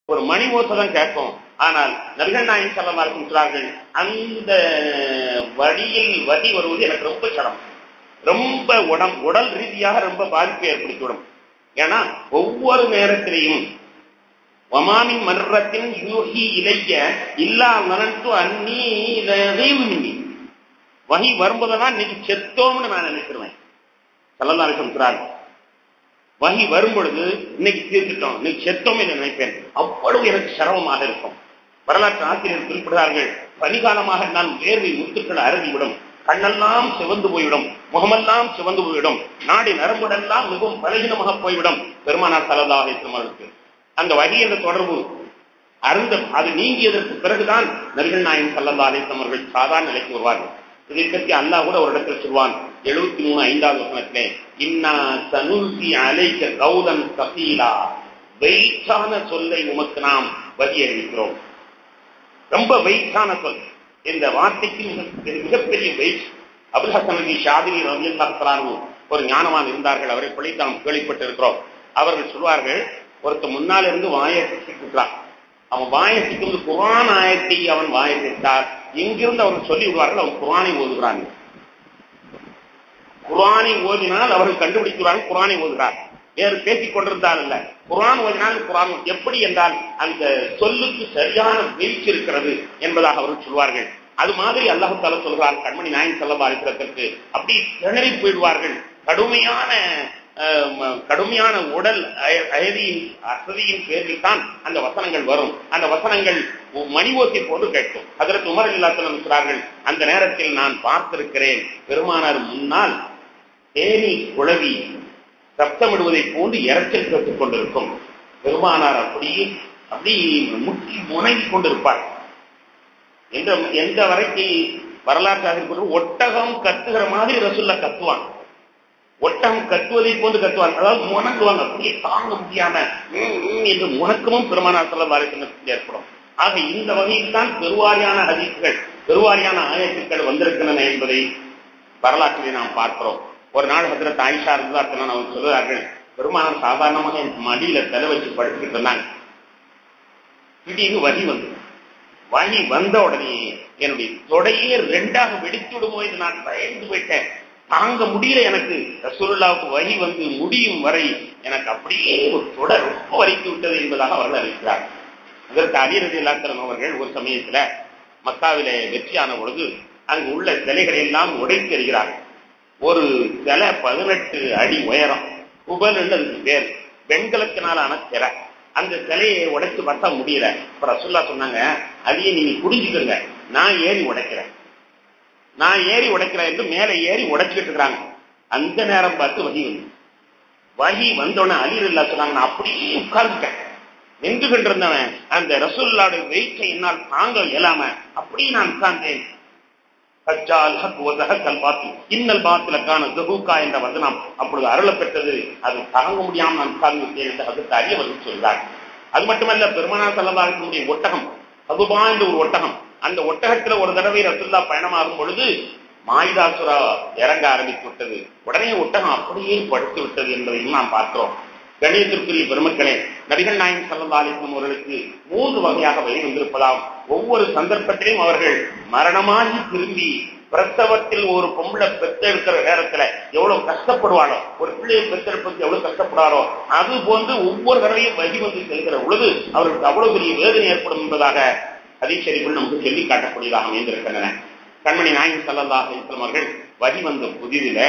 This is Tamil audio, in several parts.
ஒரு மணி ஓசை தான் கேட்கும் ஆனால் நபிகள் நாயகம் செல்லமா இருக்கிறார்கள் அந்த வழியில் வழி வருவது எனக்கு ரொம்ப சிரமம் ரொம்ப உடம் உடல் ரீதியாக ரொம்ப பாதிப்பு ஏற்படுத்திவிடும் ஏன்னா ஒவ்வொரு நேரத்திலையும் வமாமின் மன்றத்தின் யூஹி இலைய இல்லா மனன்ட்டு அன்னி மின்னி வகி வரும்போதுதான் இன்னைக்கு செத்தோம்னு நான் நினைக்கிறேன் சல்லல்லாஹு சொல்கிறார் வகி வரும் பொழுது இன்னைக்கு தீர்த்துட்டோம் இன்னைக்கு செத்தோம் என்று நினைப்பேன் அவ்வளவு எனக்கு சிரமமாக இருக்கும் வரலாற்று ஆசிரியர் குறிப்பிடுகிறார்கள் பனிகாலமாக நான் வேர்வை முத்துக்கள் அருகிவிடும் கண்ணெல்லாம் சிவந்து போய்விடும் முகமெல்லாம் சிவந்து போய்விடும் நாடி நரம்புடெல்லாம் மிகவும் பலகீனமாக போய்விடும் பெருமானார் சலதாக அவர்களுக்கு அந்த வகை என்ற தொடர்பு அருந்த அது நீங்கியதற்கு பிறகுதான் நபிகள் நாயகம் சல்லல்லா அலிஸ்லாம் அவர்கள் சாதாரண நிலைக்கு வருவார்கள் இதை பற்றி அல்லாஹ் கூட ஒரு இடத்தில் சொல்வான் எழுபத்தி மூணு ஐந்தாவது வசனத்திலே இன்னா சனுசி அலைக்க கௌதன் கபீலா வெயிட்டான சொல்லை உமக்கு நாம் வகி அறிவிக்கிறோம் ரொம்ப வெயிட்டான சொல் இந்த வார்த்தைக்கு மிக மிகப்பெரிய weight Abul Hasan Ali Shadhili ரவியல்லாஹு ஒரு ஞானவான் இருந்தார்கள் அவரை பிழைத்து நாம் கேள்விப்பட்டு இருக்கிறோம் அவர்கள் சொல்வார்கள் ஒருத்த முன்னால் இருந்து வாயை சிக்கிறான் அவன் வாயை சிக்கும் குரான் ஆயத்தை அவன் வாயை சித்தார் எங்கிருந்து அவர்கள் சொல்லி விடுவார்கள் அவன் குரானை ஓதுகிறான் குரானை ஓதினால் அவர்கள் கண்டுபிடிக்கிறார்கள் குரானை ஓதுகிறார் வேறு பேசிக் கொண்டிருந்தால் அல்ல குரான் ஓதினால் குரான் எப்படி என்றால் அந்த சொல்லுக்கு சரியான வீழ்ச்சி இருக்கிறது என்பதாக அவர்கள் சொல்வார்கள் அது மாதிரி அல்லாஹு தால சொல்கிறார் கண்மணி நாயன் செல்லவா இருக்கிறதற்கு அப்படி திணறி போயிடுவார்கள் கடுமையான கடுமையான உடல் அயதியின் அசதியின் பேரில் தான் அந்த வசனங்கள் வரும் அந்த வசனங்கள் மணி ஓசை போன்று கேட்கும் அதற்கு உமர் இல்லாத்தலம் இருக்கிறார்கள் அந்த நேரத்தில் நான் பார்த்திருக்கிறேன் பெருமானார் முன்னால் தேனி குழவி சப்தமிடுவதை போன்று இறைச்சல் கேட்டுக் கொண்டிருக்கும் பெருமானார் அப்படியே அப்படி முற்றி முனைவி கொண்டிருப்பார் எந்த எந்த வரைக்கும் வரலாற்றாக ஒட்டகம் கத்துகிற மாதிரி ரசுல்லா கத்துவாங்க ஒட்டகம் கத்துவதை போன்று கத்துவாங்க அதாவது முணங்குவாங்க அப்படியே தாங்க முடியாம என்று முணக்கமும் பெருமானார் செல்ல வாரிசனத்தில் ஏற்படும் ஆக இந்த வகையில் தான் பெருவாரியான ஹதீசுகள் பெருவாரியான ஆயத்துக்கள் வந்திருக்கின்றன என்பதை வரலாற்றிலே நாம் பார்க்கிறோம் ஒரு நாள் ஹசரத் ஆயிஷா இருந்தார்கள் அவங்க சொல்லுவார்கள் பெருமானார் சாதாரணமாக என் மடியில தலை வச்சு படுத்துக்கிட்டு இருந்தாங்க திடீர்னு வகி வந்து வகி வந்த உடனே என்னுடைய தொடையே ரெண்டாக வெடித்து விடுமோ என்று நான் பயந்து போயிட்டேன் தாங்க முடியல எனக்கு ரசூலுல்லாவுக்கு வகி வந்து முடியும் வரை எனக்கு அப்படியே ஒரு தொடர் ரொம்ப வரைத்து விட்டது என்பதாக அவர்கள் அறிவிக்கிறார் அதற்கு அலிரதி இல்லாத்தலம் அவர்கள் ஒரு சமயத்துல மக்காவில வெற்றியான பொழுது அங்கு உள்ள சிலைகளை எல்லாம் உடைத்து எறிகிறார்கள் ஒரு சிலை பதினெட்டு அடி உயரம் குபல் அதுக்கு பேர் வெண்கலத்தினாலான சிலை அந்த சிலையை உடைச்சு பார்த்தா முடியல இப்ப ரசுல்லா சொன்னாங்க அதையே நீங்க புரிஞ்சுக்கோங்க நான் ஏறி உடைக்கிறேன் நான் ஏறி உடைக்கிறேன் என்று மேலே ஏறி உடைச்சுக்கிட்டு இருக்கிறாங்க அந்த நேரம் பார்த்து வகி வந்து வகி வந்தோடனே அலிர் இல்லா சொன்னாங்க நான் அப்படியே உட்கார்ந்துட்டேன் நின்று கொண்டிருந்தவன் அந்த ரசூல்லாட வெயிட்டை என்னால் தாங்க இயலாம அப்படியே நான் உட்கார்ந்தேன் இன்னல் பாத்திலக்கான ஜஹூக்கா என்ற வசனம் அப்பொழுது அருளப்பெற்றது அது தாங்க முடியாமல் நான் உட்கார்ந்து விட்டேன் என்று அதற்கு அறியவர்கள் சொல்கிறார் அது மட்டுமல்ல பெருமனா செல்லதாகக்கூடிய ஒட்டகம் சதுபா என்ற ஒரு ஒட்டகம் அந்த ஒட்டகத்துல ஒரு தடவை ரசுல்லா பயணமாகும் பொழுது மாயுதாசுரா இறங்க ஆரம்பித்து விட்டது உடனே ஒட்டகம் அப்படியே படுத்து விட்டது என்பதையும் நாம் பார்க்கிறோம் கணியத்திற்குரிய பெருமக்களே நபிகள் நாயகம் சல்லா அலிஸ்லாம் அவர்களுக்கு மூன்று வகையாக வழி வந்திருப்பதாம் ஒவ்வொரு சந்தர்ப்பத்திலையும் அவர்கள் மரணமாகி திரும்பி பிரசவத்தில் ஒரு பொம்பளை பெற்றெடுக்கிற நேரத்துல எவ்வளவு கஷ்டப்படுவாளோ ஒரு பிள்ளையை பெற்றெடுப்பதற்கு எவ்வளவு கஷ்டப்படுவாரோ அது போன்று ஒவ்வொரு தடவையும் வகி வந்து செல்கிற பொழுது அவர்களுக்கு அவ்வளவு பெரிய வேதனை ஏற்படும் என்பதாக அதிசரிப்புகள் நமக்கு சொல்லி காட்டக்கூடியதாக அமைந்திருக்கின்றன கண்மணி நாயகம் சல்லா அலிஸ்லாம் அவர்கள் வகி வந்த புதிதில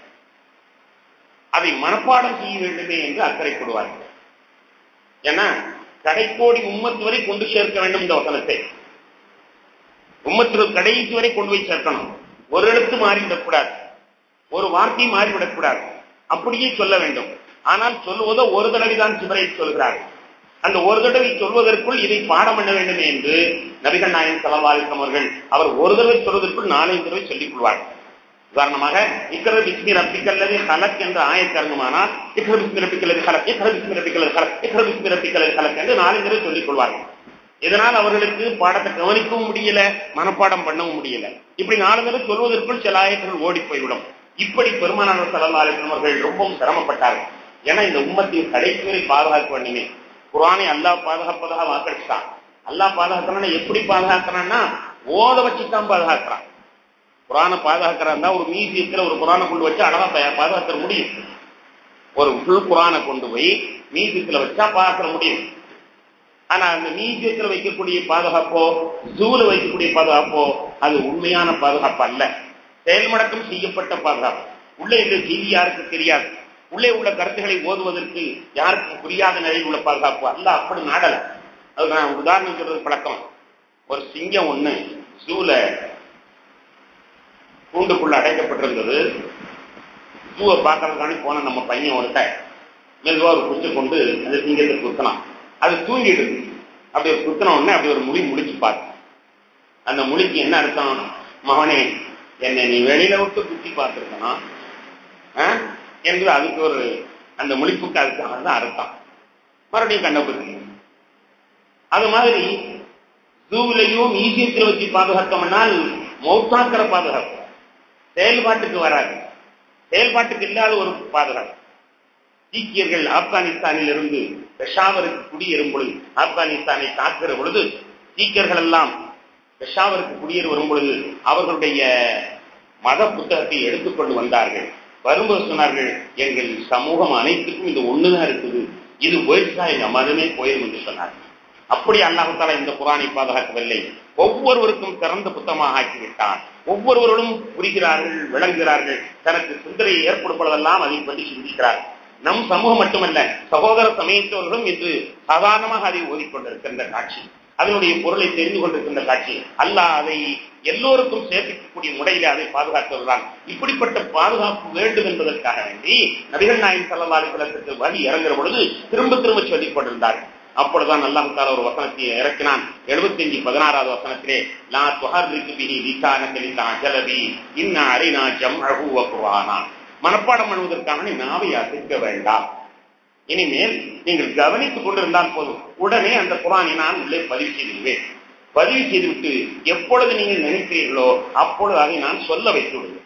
அதை மனப்பாடம் செய்ய வேண்டுமே என்று அக்கறைப்படுவார்கள் ஏன்னா கடைக்கோடி உம்மத்து வரை கொண்டு சேர்க்க வேண்டும் இந்த வசனத்தை உம்மத்திற்கு கடைசி வரை கொண்டு போய் சேர்க்கணும் ஒரு எழுத்து மாறிவிடக்கூடாது ஒரு வார்த்தை மாறிவிடக்கூடாது அப்படியே சொல்ல வேண்டும் ஆனால் சொல்லுவதோ ஒரு தடவை தான் சிவரை சொல்கிறார்கள் அந்த ஒரு தடவை சொல்வதற்குள் இதை பாடம் பண்ண வேண்டும் என்று நபிகள் நாயன் சலவாலிசம் அவர்கள் அவர் ஒரு தடவை சொல்வதற்குள் நாலஞ்சு தடவை சொல்லிக் கொள்வார்கள் உதாரணமாக இக்கர பிஸ்மி ரப்பிக்கல்லது ஹலக் என்ற ஆயத்தரங்குமானால் இக்கர பிஸ்மி ரப்பிக்கல்லது ஹலக் இக்கர பிஸ்மி ரப்பிக்கல்லது ஹலக் இக்கர பிஸ்மி ரப்பிக்கல்லது ஹலக் என்று நாலு தடவை சொல்லிக் கொள்வார்கள் இதனால் அவர்களுக்கு பாடத்தை கவனிக்கவும் முடியல மனப்பாடம் பண்ணவும் முடியல இப்படி நாலு தடவை சொல்வதற்குள் சில ஆயத்தங்கள் ஓடி போய்விடும் இப்படி பெருமானார் சல்லா அவர்கள் ரொம்பவும் சிரமப்பட்டார்கள் ஏன்னா இந்த உம்மத்தின் கடைசி வரை பாதுகாக்க வேண்டுமே குரானை அல்லாஹ் பாதுகாப்பதாக வாக்களிச்சான் அல்லாஹ் பாதுகாக்கிறான்னா எப்படி பாதுகாக்கிறான்னா ஓத வச்சுதான் பாதுகாக்கிறான் குரானை பாதுகாக்கிறான் ஒரு மியூசியத்துல ஒரு குரானை கொண்டு வச்சு அழகா பா- பாதுகாக்க முடியும் ஒரு ஃபுல் குரானை கொண்டு போய் மியூசியத்துல வச்சா பாதுகாக்க முடியும் ஆனா அந்த மியூசியத்துல வைக்கக்கூடிய பாதுகாப்போ ஜூல வைக்கக்கூடிய பாதுகாப்போ அது உண்மையான பாதுகாப்பு அல்ல செயல்மடக்கம் செய்யப்பட்ட பாதுகாப்பு உள்ளே இந்த செய்தி யாருக்கு தெரியாது உள்ளே உள்ள கருத்துக்களை ஓதுவதற்கு யாருக்கும் புரியாத நிலையில் உள்ள பாதுகாப்பு அல்ல அப்படி நாடல அது நான் உதாரணம் சொல்றது பழக்கம் ஒரு சிங்கம் ஒண்ணு ஜூல கூண்டுக்குள்ள அடைக்கப்பட்டிருந்தது ஜூவை பார்க்கறதுக்காண்டி போன நம்ம பையன் ஒருத்த மெதுவா ஒரு குச்சி கொண்டு அந்த சிங்கத்தை குத்தலாம் அது தூங்கிட்டு இருந்துச்சு அப்படி ஒரு குத்தின உடனே அப்படி ஒரு முடி முடிச்சு பார்த்து அந்த முழிக்கு என்ன அர்த்தம் மகனே என்னை நீ வெளியில விட்டு குத்தி பார்த்துருக்கணும் என்று அதுக்கு ஒரு அந்த முழிப்புக்கு அதுக்காக தான் அர்த்தம் மறுபடியும் கண்டுபிடிச்சு அது மாதிரி ஜூவிலையும் மியூசியத்தில் வச்சு பாதுகாத்தோம்னால் மௌத்தாக்கிற பாதுகாப்பு செயல்பாட்டுக்கு வராது செயல்பாட்டுக்கு இல்லாத ஒரு பாதுகாப்பு சீக்கியர்கள் ஆப்கானிஸ்தானில் இருந்து பெஷாவருக்கு குடியேறும் பொழுது ஆப்கானிஸ்தானை தாக்குகிற பொழுது சீக்கியர்கள் எல்லாம் பெஷாவருக்கு குடியேறி வரும் பொழுது அவர்களுடைய மத புத்தகத்தை எடுத்துக்கொண்டு வந்தார்கள் வரும்போது சொன்னார்கள் எங்கள் சமூகம் அனைத்துக்கும் இது ஒண்ணுதான் இருக்குது இது போயிடுச்சா எங்க மதமே போயிடும் என்று சொன்னார்கள் அப்படி அல்லாஹால இந்த குரானை பாதுகாக்கவில்லை ஒவ்வொருவருக்கும் திறந்த புத்தகமாக ஆக்கிவிட்டான் ஒவ்வொருவரும் புரிகிறார்கள் விளங்குகிறார்கள் தனக்கு சிந்தனை ஏற்படுவதெல்லாம் அதை பற்றி சிந்திக்கிறார்கள் நம் சமூகம் மட்டுமல்ல சகோதர சமயத்தவர்களும் இன்று சாதாரணமாக அதை ஓதிக்கொண்டிருக்கின்ற காட்சி அதனுடைய பொருளை தெரிந்து கொண்டிருக்கின்ற காட்சி அல்லாஹ் அதை எல்லோருக்கும் சேர்ப்பிக்கக்கூடிய முறையில அதை பாதுகாத்துள்ளான் இப்படிப்பட்ட பாதுகாப்பு வேண்டும் என்பதற்காக வேண்டி நபிகள் நாயகம் சல்லா அலிசலத்துக்கு வழி இறங்குற பொழுது திரும்ப திரும்ப சொல்லிக் கொண்டிருந்தார்கள் அப்பொழுதுதான் அல்லாஹ் தால ஒரு வசனத்தை இறக்கினான் எழுபத்தி அஞ்சு பதினாறாவது வசனத்திலே லா துஹர்ரிக்கு பிஹி லிசானக லிதஅஜலபி இன்ன அரினா ஜம்அஹு வ குர்ஆனா மனப்பாடம் பண்ணுவதற்காக நீ நாவை அசைக்க வேண்டாம் இனிமேல் நீங்கள் கவனித்துக் கொண்டிருந்தால் போதும் உடனே அந்த குரானை நான் உள்ளே பதிவு செய்திருவேன் பதிவு செய்துவிட்டு எப்பொழுது நீங்கள் நினைக்கிறீர்களோ அப்பொழுது அதை நான் சொல்ல வைத்து விடுவேன்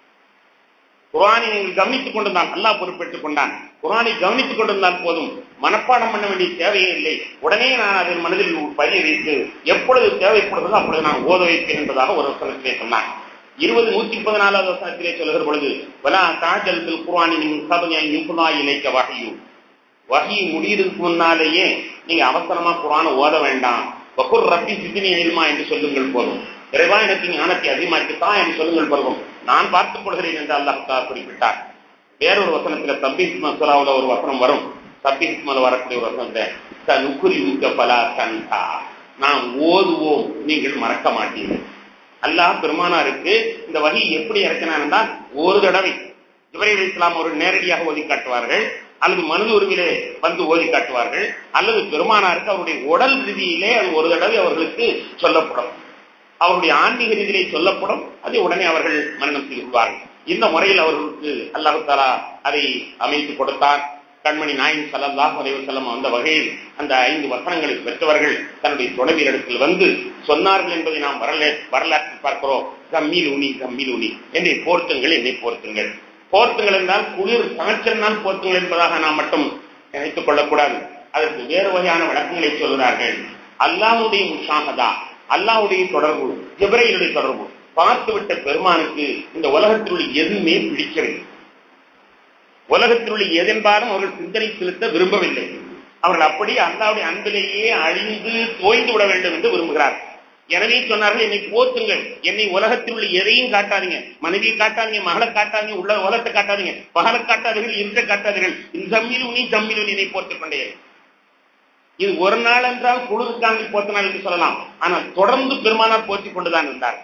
குரானை நீங்கள் கவனித்துக் கொண்டிருந்தான் அல்லாஹ் பொறுப்பேற்றுக் கொண்டான் குரானை கவனித்துக் கொண்டிருந்தால் போதும் மனப்பாடம் பண்ண வேண்டிய தேவையே இல்லை உடனே நான் அதன் மனதில் பதிய வைத்து எப்பொழுது தேவைப்படுகிறதோ அப்பொழுது நான் ஓத வைப்பேன் என்பதாக ஒரு வசனத்திலே சொன்னான் இருபது நூத்தி பதினாலாவது வசனத்திலே சொல்லுகிற பொழுது வலா தாஜல் குரானின் கபனியாய் யுகுதா இணைக்க வகையும் வகி முடியறதுக்கு முன்னாலேயே நீங்க அவசரமா குரான ஓத வேண்டாம் வகுர் ரப்பி சித்தினி எல்மா என்று சொல்லுங்கள் போதும் இறைவா எனக்கு ஞானத்தை அதிகமாக்கித்தான் என்று சொல்லுங்கள் போதும் நான் பார்த்துக் கொள்கிறேன் என்று அல்லாஹ் குறிப்பிட்டார் வேறொரு வசனத்துல தப்பி மசோராவுல ஒரு வசனம் வரும் தப்பி மல வரக்கூடிய ஒரு வசனத்தை நுக்குரி ஊக்க பலா கண்டா நாம் ஓதுவோம் நீங்கள் மறக்க மாட்டீர்கள் அல்லாஹ் பெருமானாருக்கு இந்த வகை எப்படி இறக்கினான் ஒரு தடவை ஜிப்ரீல் இஸ்லாம் ஒரு நேரடியாக ஓதி காட்டுவார்கள் அல்லது மனது உருவிலே வந்து ஓதி காட்டுவார்கள் அல்லது பெருமானாருக்கு அவருடைய உடல் ரீதியிலே அது ஒரு தடவை அவர்களுக்கு சொல்லப்படும் அவருடைய ஆன்மீக ரீதியிலே சொல்லப்படும் அதை உடனே அவர்கள் மரணம் செய்து கொள்வார்கள் இந்த முறையில் அவர்களுக்கு அல்லாஹு தாலா அதை அமைத்து கொடுத்தார் கண்மணி நாயின் சல்லல்லாஹ் அலைவசல்லம் அந்த வகையில் அந்த ஐந்து வசனங்களை பெற்றவர்கள் தன்னுடைய துணைவியரிடத்தில் வந்து சொன்னார்கள் என்பதை நாம் வரல வரலாற்றில் பார்க்கிறோம் கம்மில் உனி கம்மில் உனி என்னை போர்த்துங்கள் என்னை போர்த்துங்கள் போர்த்துங்கள் என்றால் குளிர் சமைச்சல் போர்த்துங்கள் என்பதாக நாம் மட்டும் நினைத்துக் கொள்ளக்கூடாது அதற்கு வேறு வகையான விளக்கங்களை சொல்கிறார்கள் அல்லாவுடைய முஷாகதா அல்லாவுடைய தொடர்பு ஜிப்ரையிலுடைய தொடர்பு பார்த்துவிட்ட பெருமானுக்கு இந்த உலகத்தில் உள்ள எதுவுமே பிடிக்கவில்லை உலகத்தில் உள்ள எதென்றாலும் அவர்கள் சிந்தனை செலுத்த விரும்பவில்லை அவர்கள் அப்படி அல்லாவுடைய அன்பிலேயே அழிந்து தோய்ந்து விட வேண்டும் என்று விரும்புகிறார் எனவே சொன்னார்கள் என்னை போத்துங்கள் என்னை உலகத்தில் உள்ள எதையும் காட்டாதீங்க மனைவியை காட்டாதீங்க மகளை காட்டாதீங்க உள்ள உலகத்தை காட்டாதீங்க பகலை காட்டாதீர்கள் இருக்க காட்டாதீர்கள் இந்த ஜம்மில் உனி ஜம்மில் உனி என்னை போட்டுக் கொண்டே இது ஒரு நாள் என்றால் குளிர்காங்கி போத்தினார் என்று சொல்லலாம் ஆனால் தொடர்ந்து பெருமானார் போற்றிக் கொண்டுதான் இருந்தார்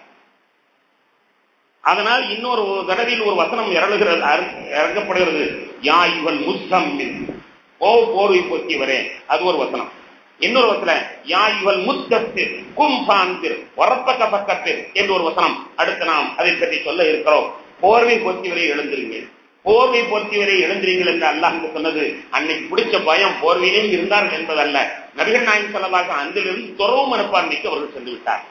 அதனால் இன்னொரு தடவையில் ஒரு வசனம் இறங்குகிறது இறங்கப்படுகிறது யா இவன் முஸ்லம் ஓ போர்வை போத்தியவரே அது ஒரு வசனம் இன்னொரு வசனம் யா இவள் முத்தத்தில் கும்பாந்திர் வரப்பக்க பக்கத்தில் என்று ஒரு வசனம் அடுத்து நாம் அதை பற்றி சொல்ல இருக்கிறோம் போர்வை போர்த்திவரை எழுந்திருங்கள் போர்வை போர்த்திவரை எழுந்திரீங்கள் என்று அல்லாஹ் சொன்னது அன்னைக்கு பிடிச்ச பயம் போர்வையிலும் இருந்தார்கள் என்பதல்ல நபிகள் நாயகம் சொல்லலாக அந்திலிருந்து துறவு மனப்பான்மைக்கு அவர்கள் சென்று விட்டார்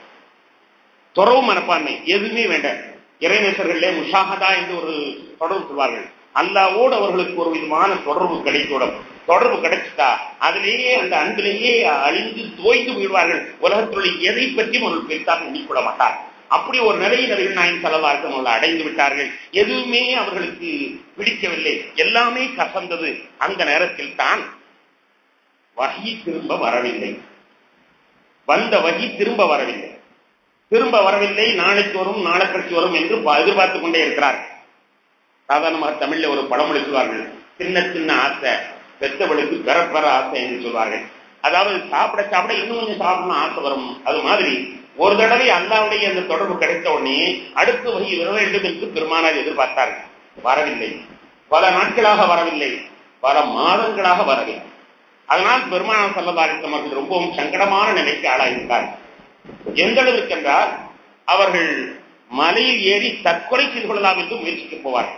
துறவு மனப்பான்மை எதுவுமே வேண்டாம் இறைநேசர்களே முஷாகதா என்று ஒரு தொடர்பு சொல்வார்கள் அல்லாவோடு அவர்களுக்கு ஒரு விதமான தொடர்பு கிடைக்கூடும் தொடர்பு கிடைச்சிட்டா அதிலேயே அந்த அன்பிலேயே அழிந்து தோய்ந்து விடுவார்கள் உலகத்துள்ள எதை பற்றியும் அவர்கள் பெருசாக எண்ணிக்கொள்ள மாட்டார் அப்படி ஒரு நிலையை நபிகள் நாயன் செலவாக அவர்கள் அடைந்து விட்டார்கள் எதுவுமே அவர்களுக்கு பிடிக்கவில்லை எல்லாமே கசந்தது அந்த நேரத்தில் தான் வகி திரும்ப வரவில்லை வந்த வகி திரும்ப வரவில்லை திரும்ப வரவில்லை நாளைக்கு வரும் நாளை கழிச்சு வரும் என்று எதிர்பார்த்துக் கொண்டே இருக்கிறார் சாதாரணமாக தமிழ்ல ஒரு பழமொழி சொல்வார்கள் சின்ன சின்ன ஆசை பெத்தவளுக்கு பெற பெற ஆசை என்று சொல்வார்கள் அதாவது சாப்பிட சாப்பிட இன்னும் கொஞ்சம் சாப்பிடணும் ஆசை வரும் அது மாதிரி ஒரு தடவை அல்லாவுடைய அந்த தொடர்பு கிடைத்த உடனே அடுத்த வகை வர வேண்டும் என்று பெருமானார் எதிர்பார்த்தார்கள் வரவில்லை பல நாட்களாக வரவில்லை பல மாதங்களாக வரவில்லை அதனால் பெருமானார் சல்லதாரித்தம் அவர்கள் ரொம்பவும் சங்கடமான நிலைக்கு ஆளாயிருந்தார் எந்த அளவிற்கு என்றால் அவர்கள் மலையில் ஏறி தற்கொலை செய்து கொள்ளலாம் என்று முயற்சிக்க போவார்கள்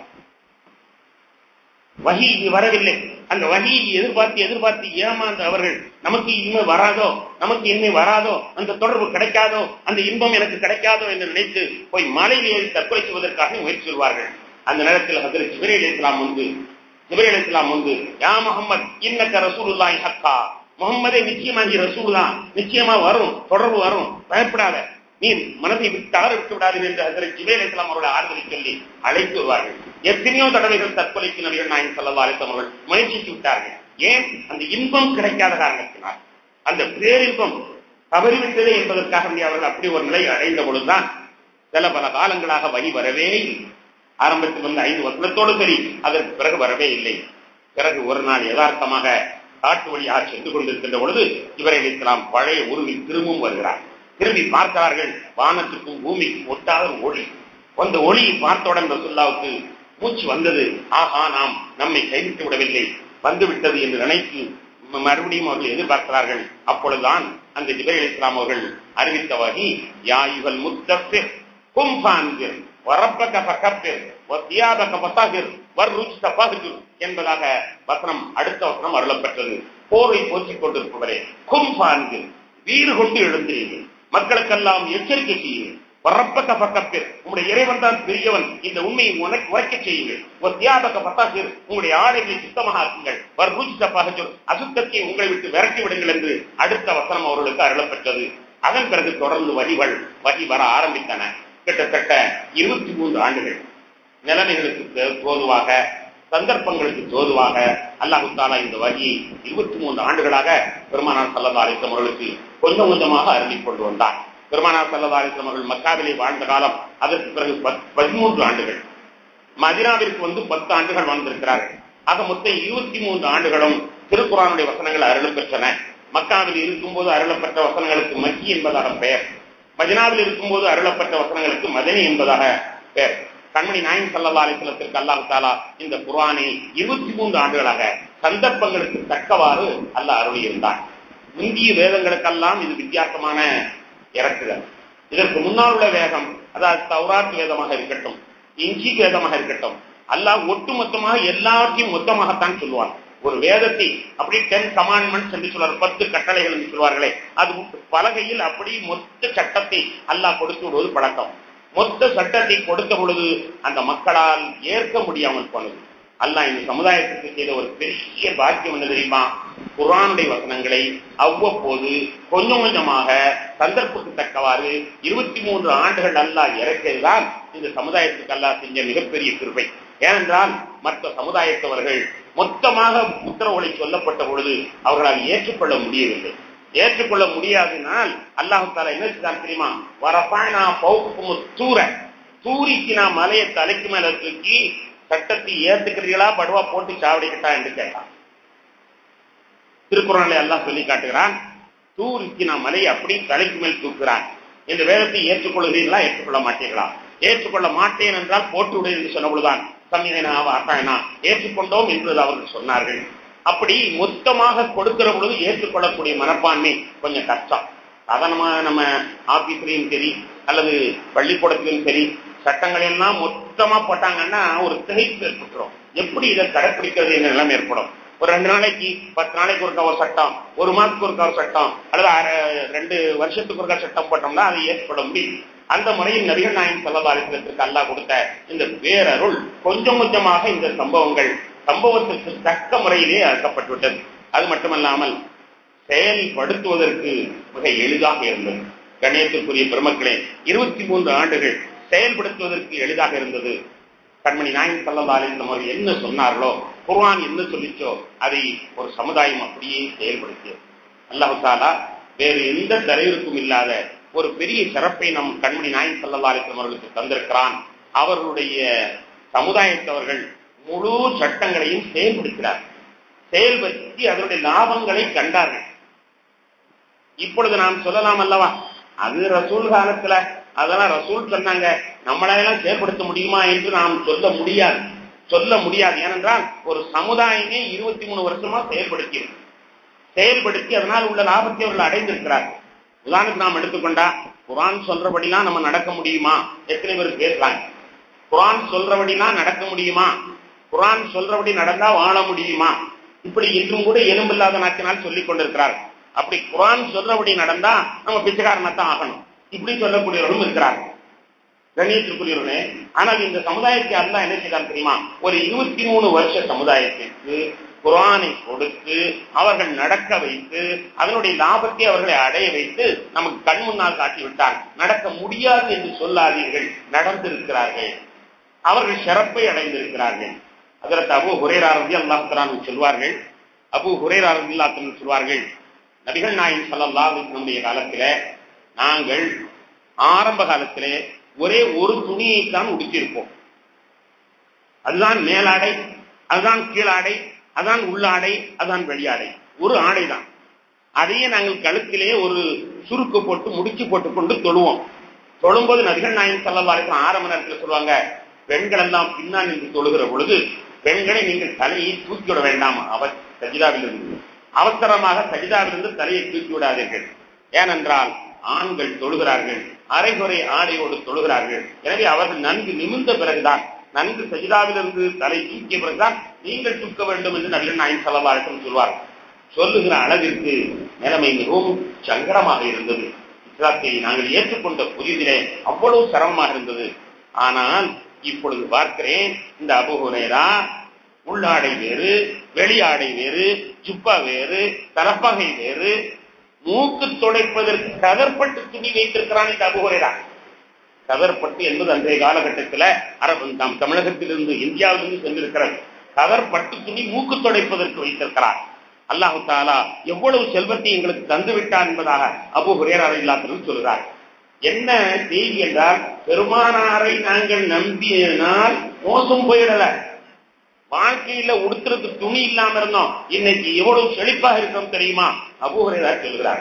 வகி வரவில்லை அந்த வகியை எதிர்பார்த்து எதிர்பார்த்து ஏமாந்த அவர்கள் நமக்கு இனிமே வராதோ நமக்கு இனிமே வராதோ அந்த தொடர்பு கிடைக்காதோ அந்த இன்பம் எனக்கு கிடைக்காதோ என்று நினைத்து போய் மலையில் ஏறி தற்கொலை செய்வதற்காக முயற்சி செய்வார்கள் அந்த நேரத்தில் ஹசரத் ஜிப்ரீல் இஸ்லாம் வந்து ஜிப்ரீல் இஸ்லாம் வந்து யா முகமது இன்னக்க ரசூலுல்லாஹி ஹக்கா முகம்மதே நிச்சயமா நீ ரசூல் தான் நிச்சயமா வரும் தொடர்பு வரும் பயப்படாத நீ மனதை விட்டாறு விட்டு விடாது என்று ஹசரத் ஜிப்ரீல் இஸ்லாம் அவர்களை ஆறுதலை சொல்லி அழைத்து வருவார்கள் எத்தனையோ தடவைகள் தற்கொலைக்கு நபிகள் நாயன் சல்லா அலிஸ்லாம் அவர்கள் முயற்சித்து விட்டார்கள் ஏன் அந்த இன்பம் கிடைக்காத காரணத்தினால் அந்த பேரின்பம் தவறிவிட்டதே என்பதற்காக அவர்கள் அப்படி ஒரு நிலை அடைந்த பொழுதுதான் சில பல காலங்களாக வழி வரவே இல்லை ஆரம்பத்தில் வந்து ஐந்து வருஷத்தோடு சரி அதற்கு பிறகு வரவே இல்லை பிறகு ஒரு நாள் யதார்த்தமாக காட்டு வழியாக சென்று கொண்டிருக்கின்ற பொழுது இவரை இஸ்லாம் பழைய உருவில் திரும்பவும் வருகிறார் திரும்பி பார்க்கிறார்கள் வானத்துக்கும் பூமிக்கும் ஒட்டாத ஒளி அந்த ஒளியை பார்த்தவுடன் ரசுல்லாவுக்கு மூச்சு வந்தது ஆஹா நாம் நம்மை கைவிட்டு விடவில்லை வந்துவிட்டது என்று நினைத்து மறுபடியும் அவர்கள் எதிர்பார்க்கிறார்கள் அப்பொழுதுதான் அந்த ஜிபரேல் இஸ்லாம் அவர்கள் அறிவித்த வகி யாயுகள் முத்தப்பிர் கும்பான்கிர் வரப்பக்க பக்கப்பிர் தியாபக்க பத்தாகிர் வர்ருச் தப்பாகிர் என்பதாக வசனம் அடுத்த வசனம் அருளப்பட்டது போரை போற்றிக் கொண்டிருப்பவரே கும்பான்கிர் வீறு கொண்டு எழுந்தீர்கள் மக்களுக்கெல்லாம் எச்சரிக்கை செய்யுங்கள் வரப்பக்க பக்கப்பில் உங்களுடைய இறைவன் தான் பெரியவன் இந்த உண்மையை உனக்கு உரைக்க செய்யுங்கள் ஒரு தியாபக பத்தாசிர் உங்களுடைய ஆடைகளை சுத்தமாக ஆக்குங்கள் வர் ரூஜித்தப்பாக அசுத்தத்தை உங்களை விட்டு விரட்டி விடுங்கள் என்று அடுத்த வசனம் அவர்களுக்கு அருளப்பட்டது அதன் பிறகு தொடர்ந்து வழிகள் வழி வர ஆரம்பித்தன கிட்டத்தட்ட இருபத்தி மூன்று ஆண்டுகள் நிலைமைகளுக்கு தோதுவாக சந்தர்ப்பங்களுக்கு தோதுவாக அல்லாஹு தாலா இந்த வழியை இருபத்தி மூன்று ஆண்டுகளாக பெருமானார் சல்லா அலிஸ்லம் அவர்களுக்கு கொஞ்சம் கொஞ்சமாக அருளிக் கொண்டு வந்தார் பெருமானார் சல்லா அலிஸ்லாம் அவர்கள் மக்காவிலே வாழ்ந்த காலம் அதற்கு பிறகு பதிமூன்று ஆண்டுகள் மதினாவிற்கு வந்து பத்து ஆண்டுகள் வாழ்ந்திருக்கிறார்கள் ஆக மொத்தம் இருபத்தி மூன்று ஆண்டுகளும் திருக்குறானுடைய வசனங்கள் அருள் பெற்றன மக்காவில் இருக்கும்போது அருளப்பட்ட வசனங்களுக்கு மக்கி என்பதாக பெயர் மதினாவில் இருக்கும்போது அருளப்பட்ட வசனங்களுக்கு மதனி என்பதாக பெயர் கண்மணி நாயன் சல்லா அலிஸ்லத்திற்கு அல்லாஹ் தாலா இந்த குரானை இருபத்தி மூன்று ஆண்டுகளாக சந்தர்ப்பங்களுக்கு தக்கவாறு அல்லாஹ் அருளியிருந்தார் இந்திய வேதங்களுக்கெல்லாம் இது வித்தியாசமான இறக்குதல் இதற்கு முன்னால் உள்ள வேதம் அதாவது தௌராத் வேதமாக இருக்கட்டும் இஞ்சி வேதமாக இருக்கட்டும் அல்லாஹ் ஒட்டுமொத்தமாக எல்லாத்தையும் மொத்தமாகத்தான் சொல்லுவான் ஒரு வேதத்தை அப்படி டென் கமாண்ட்மெண்ட்ஸ் என்று சொல்வார் பத்து கட்டளைகள் என்று சொல்வார்களே அது பலகையில் அப்படி மொத்த சட்டத்தை அல்லாஹ் கொடுத்து விடுவது பழக்கம் மொத்த சட்டத்தை கொடுத்த பொழுது அந்த மக்களால் ஏற்க முடியாமல் போனது அல்லாஹ் இந்த சமுதாயத்துக்கு செய்த ஒரு பெரிய பாக்கியம் என்ன தெரியுமா குரானுடைய வசனங்களை அவ்வப்போது கொஞ்சம் கொஞ்சமாக சந்தர்ப்பத்துக்கு தக்கவாறு இருபத்தி மூன்று ஆண்டுகள் அல்லாஹ் இறக்கியதுதான் இந்த சமுதாயத்துக்கு அல்லாஹ் செஞ்ச மிகப்பெரிய கிருபை ஏனென்றால் மற்ற சமுதாயத்தவர்கள் மொத்தமாக உத்தரவுகளை சொல்லப்பட்ட பொழுது அவர்களால் ஏற்றுக்கொள்ள முடியவில்லை ஏற்றுக்கொள்ள முடியாதனால் அல்லாஹு தாலா என்ன செய்தான் தெரியுமா வரப்பாய் நான் பௌக்கும் தூர தூரிக்கு நான் மலையை தலைக்கு மேல தூக்கி சட்டத்தை ஏத்துக்கிறீங்களா படுவா போட்டு சாவடிக்கிட்டா என்று கேட்டான் திருக்குறளை எல்லாம் சொல்லி காட்டுகிறான் தூரிக்கு நான் மலையை அப்படி தலைக்கு மேல் தூக்குறான் இந்த வேதத்தை ஏற்றுக்கொள்கிறீர்களா ஏற்றுக்கொள்ள மாட்டீர்களா ஏற்றுக்கொள்ள மாட்டேன் என்றால் போட்டு விடு என்று சொன்ன பொழுதுதான் சம்மிதனா வாக்காயனா ஏற்றுக்கொண்டோம் என்று அவர்கள் சொன்னார்கள் அப்படி மொத்தமாக கொடுக்கிற பொழுது ஏற்றுக்கொள்ளக்கூடிய மனப்பான்மை கொஞ்சம் கஷ்டம் சாதாரணமாக நம்ம ஆபீஸ்லயும் சரி அல்லது பள்ளிக்கூடத்திலும் சரி சட்டங்கள் எல்லாம் மொத்தமா போட்டாங்கன்னா ஒரு திகைப்பு ஏற்பட்டுரும் எப்படி இதை கடைப்பிடிக்கிறது என்ற நிலைமை ஏற்படும் ஒரு ரெண்டு நாளைக்கு பத்து நாளைக்கு ஒருக்கா ஒரு சட்டம் ஒரு மாதத்துக்கு ஒருக்கா ஒரு சட்டம் அல்லது ரெண்டு வருஷத்துக்கு ஒருக்கா சட்டம் போட்டோம்னா அதை ஏற்றுக்கொள்ள முடியும் அந்த முறையில் நபிகள் நாயகம் செல்லதாரித்திற்கு அல்லாஹ் கொடுத்த இந்த பேரருள் கொஞ்சம் கொஞ்சமாக இந்த சம்பவங்கள் சம்பவத்திற்கு தக்க முறையிலே அழைக்கப்பட்டுவிட்டது அது மட்டுமல்லாமல் செயல்படுத்துவதற்கு மிக எளிதாக இருந்தது கணியத்திற்குரிய பெருமக்களே இருபத்தி மூன்று ஆண்டுகள் செயல்படுத்துவதற்கு எளிதாக இருந்தது கண்மணி நாயகம் சல்லதாலின் அவர்கள் என்ன சொன்னார்களோ குர்ஆன் என்ன சொல்லிச்சோ அதை ஒரு சமுதாயம் அப்படியே செயல்படுத்தியது அல்லாஹு தாலா வேறு எந்த தலைவருக்கும் இல்லாத ஒரு பெரிய சிறப்பை நம் கண்மணி நாயகம் சல்லதாலிஸ்லம் அவர்களுக்கு தந்திருக்கிறான் அவர்களுடைய சமுதாயத்தவர்கள் முழு சட்டங்களையும் செயல்படுத்தினார் செயல்படுத்தி அதனுடைய லாபங்களை கண்டார்கள் இப்பொழுது நாம் சொல்லலாம் அல்லவா அது ரசூல் காலத்துல அதெல்லாம் ரசூல் சொன்னாங்க நம்மளையெல்லாம் செயல்படுத்த முடியுமா என்று நாம் சொல்ல முடியாது சொல்ல முடியாது ஏனென்றால் ஒரு சமுதாயமே இருபத்தி மூணு வருஷமா செயல்படுத்தி செயல்படுத்தி அதனால் உள்ள லாபத்தை அவர்கள் அடைந்திருக்கிறார் உதாரணத்துக்கு நாம் எடுத்துக்கொண்டா குரான் சொல்றபடிலாம் நம்ம நடக்க முடியுமா எத்தனை பேர் பேசலாம் குரான் சொல்றபடிலாம் நடக்க முடியுமா குரான் சொல்றபடி நடந்தா வாழ முடியுமா இப்படி இன்றும் கூட எலும்பில்லாத நாட்டினால் சொல்லிக் கொண்டிருக்கிறார்கள் அப்படி குரான் சொல்றபடி நடந்தா நம்ம பிச்சைக்காரனத்தான் ஆகணும் இப்படி சொல்லக்கூடியவர்களும் இருக்கிறார்கள் கண்ணியத்திற்குரியவர்களே ஆனால் இந்த சமுதாயத்தை அல்ல என்ன செய்தார் தெரியுமா ஒரு இருபத்தி மூணு வருஷ சமுதாயத்திற்கு குரானை கொடுத்து அவர்கள் நடக்க வைத்து அதனுடைய லாபத்தை அவர்களை அடைய வைத்து நமக்கு கண் முன்னால் காட்டி விட்டார் நடக்க முடியாது என்று சொல்லாதீர்கள் நடந்திருக்கிறார்கள் அவர்கள் சிறப்பை அடைந்திருக்கிறார்கள் அதற்கு அபு ஹுரேராரதி அல்லாஹ் சொல்வார்கள் அபு ஹுரேராரதி அல்லாஹ் சொல்வார்கள் நபிகள் நாயின் சல்லல்லா நம்முடைய காலத்தில நாங்கள் ஆரம்ப காலத்திலே ஒரே ஒரு துணியை தான் உடுத்திருப்போம் அதுதான் மேலாடை அதுதான் கீழாடை அதான் உள்ளாடை அதான் வெளியாடை ஒரு ஆடை தான் அதையே நாங்கள் கழுத்திலே ஒரு சுருக்கு போட்டு முடிச்சு போட்டுக் கொண்டு தொழுவோம் தொழும்போது நபிகள் நாயன் செல்லவாருக்கு ஆரம்ப நேரத்தில் சொல்லுவாங்க பெண்கள் எல்லாம் பின்னால் நின்று தொழுகிற பொழுது பெண்களை நீங்கள் தலையை தூக்கி விட வேண்டாம் அவர் சஜிதாவில் இருந்து அவசரமாக சஜிதாவிலிருந்து தலையை தூக்கி விடாதீர்கள் ஏனென்றால் ஆண்கள் தொழுகிறார்கள் அரைகுறை ஆடையோடு தொழுகிறார்கள் எனவே அவர்கள் நன்கு நிமிர்ந்த பிறகுதான் நன்கு சஜிதாவிலிருந்து தலை தூக்கிய பிறகுதான் நீங்கள் தூக்க வேண்டும் என்று நபிகள் நாயின் செலவாழ்க்கும் சொல்வார்கள் சொல்லுகிற அளவிற்கு நிலைமை மிகவும் சங்கடமாக இருந்தது இஸ்லாத்தை நாங்கள் ஏற்றுக்கொண்ட புதிதிலே அவ்வளவு சிரமமாக இருந்தது ஆனால் இப்பொழுது பார்க்கிறேன் இந்த அபுகுரேரா உள்ளாடை வேறு வெளியாடை வேறு ஜுப்பா வேறு தலப்பகை வேறு மூக்கு துடைப்பதற்கு கதர்பட்டு துணி வைத்திருக்கிறான் இந்த அபுகுரேரா கதர்பட்டு என்பது அன்றைய காலகட்டத்தில் அரபு நம் தமிழகத்திலிருந்து இந்தியாவிலிருந்து சென்றிருக்கிறது கதர்பட்டு துணி மூக்கு துடைப்பதற்கு வைத்திருக்கிறார் அல்லாஹு தாலா எவ்வளவு செல்வத்தை எங்களுக்கு தந்து விட்டார் என்பதாக அபு ஹுரேரா இல்லாதவர்கள் சொல்கிறார் என்ன செய்தி என்றால் பெருமானாரை நாங்கள் நம்பியதனால் மோசம் போயிடல வாழ்க்கையில உடுத்துறதுக்கு துணி இல்லாம இருந்தோம் இன்னைக்கு எவ்வளவு செழிப்பாக இருக்கோம் தெரியுமா அபூஹரேரா சொல்கிறார்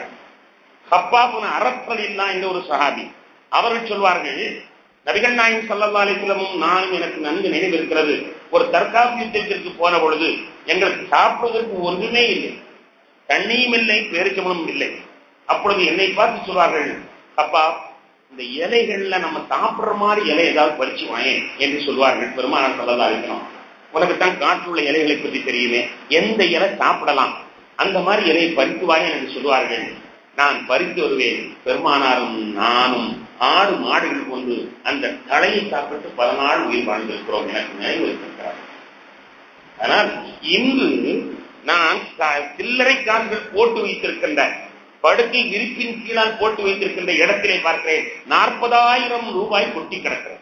ஹப்பாபுன அரப்பதில்லா என்ற ஒரு சஹாபி அவர்கள் சொல்வார்கள் நபிகள் நாயகம் சல்லா அலிஸ்லமும் நானும் எனக்கு நன்கு நினைவு இருக்கிறது ஒரு தற்காப்பு யுத்தத்திற்கு போன பொழுது எங்களுக்கு சாப்பிடுவதற்கு ஒன்றுமே இல்லை தண்ணியும் இல்லை பேரிச்சமனும் இல்லை அப்பொழுது என்னை பார்த்து சொல்வார்கள் அப்பா இந்த இலைகள்ல நம்ம சாப்பிடுற மாதிரி இலை ஏதாவது பறிச்சு வாயேன் என்று சொல்வார்கள் பெருமானார் சல்லா அலிஸ்லாம் உனக்கு தான் காற்றில் உள்ள இலைகளை பற்றி தெரியுமே எந்த இலை சாப்பிடலாம் அந்த மாதிரி இலையை பறித்து வாயேன் என்று சொல்வார்கள் நான் பறித்து வருவேன் பெருமானாரும் நானும் ஆடு மாடுகள் கொண்டு அந்த தலையை சாப்பிட்டு பல நாள் உயிர் வாழ்ந்திருக்கிறோம் எனக்கு நினைவு இருக்கின்றார் ஆனால் இன்று நான் சில்லறை காசுகள் போட்டு வைத்திருக்கின்ற படுக்கை விரிப்பின் கீழால் போட்டு வைத்திருக்கின்ற இடத்திலே பார்க்கிறேன் நாற்பதாயிரம் ரூபாய் கொட்டி கிடக்கிறது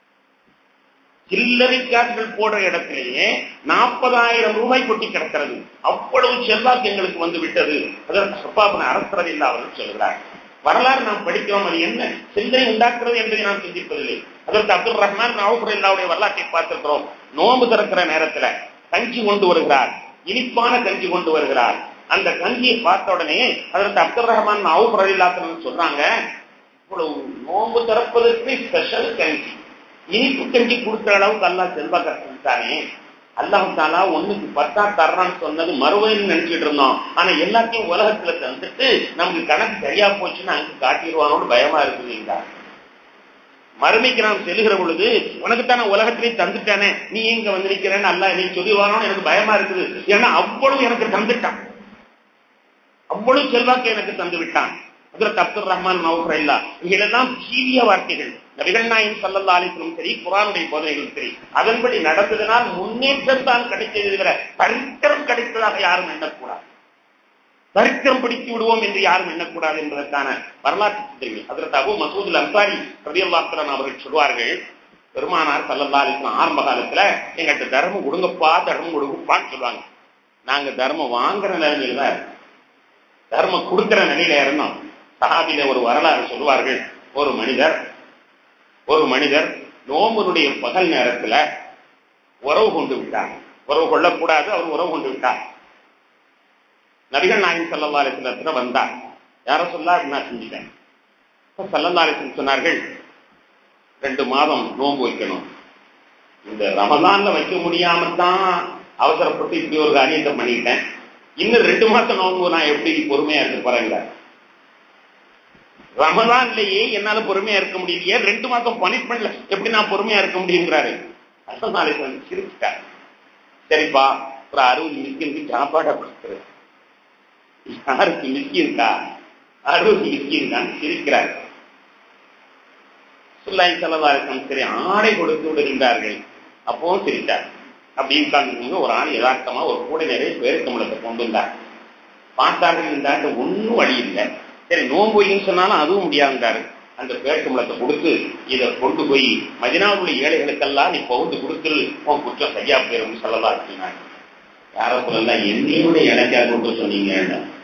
சில்லறை காசுகள் போடுற இடத்திலேயே நாற்பதாயிரம் ரூபாய் கொட்டி கிடக்கிறது அவ்வளவு செல்வாக்கு எங்களுக்கு வந்து விட்டது அதற்கு சப்பாபன அரசரதில்லா அவர்கள் சொல்கிறார் வரலாறு நாம் படிக்கிறோம் அது என்ன சிந்தனை உண்டாக்குறது என்பதை நாம் சிந்திப்பதில்லை அதற்கு அப்துல் ரஹ்மான் நாவுடைய வரலாற்றை பார்த்திருக்கிறோம் நோம்பு திறக்கிற நேரத்துல கஞ்சி கொண்டு வருகிறார் இனிப்பான கஞ்சி கொண்டு வருகிறார் அந்த கஞ்சியை பார்த்த உடனே அதற்கு அப்துல் ரஹ்மான் நாவுபுரில்லாத்தன் சொல்றாங்க இவ்வளவு நோம்பு திறப்பதற்கு ஸ்பெஷல் கஞ்சி இனிப்பு கஞ்சி கொடுக்கிற அளவுக்கு அல்லா செல்வாக்க கொடுத்தானே அல்லாஹு தாலா ஒண்ணுக்கு பத்தா தர்றான்னு சொன்னது மறுவைன்னு நினைச்சிட்டு இருந்தோம் ஆனா எல்லாத்தையும் உலகத்துல தந்துட்டு நமக்கு கணக்கு சரியா போச்சுன்னு அங்க காட்டிடுவானோன்னு பயமா இருக்குதுங்களா மறுமைக்கு நாம் செல்கிற பொழுது உனக்கு தான் உலகத்திலே தந்துட்டானே நீ இங்க வந்திருக்கிறேன்னு அல்ல நீ சொல்லிடுவானோன்னு எனக்கு பயமா இருக்குது ஏன்னா அவ்வளவு எனக்கு தந்துட்டான் அவ்வளவு செல்வாக்கு எனக்கு தந்து விட்டான் ஹஜரத் அப்துல் ரஹ்மான் நவுஃபரல்லா இவைகளெல்லாம் சீரிய வார்த்தைகள் நபிகள் நாயின் சல்லல்லா அலிஸ்லும் சரி குரானுடைய போதனைகளும் சரி அதன்படி நடந்ததனால் முன்னேற்றம் தான் கிடைத்தது தவிர தரித்திரம் கிடைத்ததாக யாரும் எண்ணக்கூடாது தரித்திரம் பிடித்து விடுவோம் என்று யாரும் எண்ணக்கூடாது என்பதற்கான வரலாற்று சிந்தனைகள் அதற்கு அபு மசூதுல் அன்சாரி ரபியல்லாத்தரன் அவர்கள் சொல்வார்கள் பெருமானார் சல்லல்லா அலிஸ்லாம் ஆரம்ப காலத்துல எங்கிட்ட தர்மம் கொடுங்கப்பா தர்மம் கொடுங்கப்பான்னு சொல்லுவாங்க நாங்க தர்மம் வாங்குற நிலைமையில தான் இருக்கோம். தர்மம் கொடுக்கிற நிலையில இருந்தோம் சஹாபில ஒரு வரலாறு சொல்லுவார்கள் ஒரு மனிதர் ஒரு மனிதர் நோம்பனுடைய பகல் நேரத்துல உறவு கொண்டு விட்டார் உறவு கொள்ளக்கூடாது அவர் உறவு கொண்டு விட்டார் நபிகள் நாயகம் சல்லல்லா அலிஸ்லத்துல வந்தார் யார சொல்லா நான் செஞ்சுட்டேன் இப்ப சல்லல்லா அலிஸ்லம் சொன்னார்கள் ரெண்டு மாதம் நோன்பு வைக்கணும் இந்த ரமலான்ல வைக்க முடியாம தான் அவசரப்பட்டு இப்படி ஒரு காரியத்தை பண்ணிட்டேன் இன்னும் ரெண்டு மாசம் நோன்பு நான் எப்படி பொறுமையா இருக்க போறேங்க ரமலான்லயே என்னால பொறுமையா இருக்க முடியலையே ரெண்டு மாசம் பனிஷ்மெண்ட்ல எப்படி நான் பொறுமையா இருக்க முடியுங்கிறாரு அசல் நாளைக்கு வந்து சிரிச்சுட்டார் சரிப்பா ஒரு அறுபது மிஸ்கினுக்கு சாப்பாடா கொடுக்குறது யாருக்கு மிஸ்கின்கா அறுபது மிஸ்கின்கான்னு சிரிக்கிறார் சுல்லாய் செலவாருக்கும் சரி ஆடை கொடுத்து விடுகின்றார்கள் அப்பவும் சிரித்தார் அப்படி உட்கார்ந்து ஒரு ஆள் யதார்த்தமா ஒரு கூடை நிறைய பேருக்கம்பளத்தை கொண்டு வந்தார் பார்த்தார்கள் இந்த ஆண்டு ஒன்னும் வழி இல்லை சரி நோன்பு வைக்கணும்னு சொன்னாலும் அதுவும் முடியாதுன்றாரு அந்த பேருக்கம்பளத்தை கொடுத்து இதை கொண்டு போய் மதினாவுள்ள ஏழைகளுக்கெல்லாம் நீ பகுந்து கொடுத்துரு உன் குற்றம் சரியா போயிரும் சொல்லலாம் அப்படின்னாங்க யார சொல்லலாம் என்னையோட ஏழைக்கா கொடுக்க சொன்னீங்க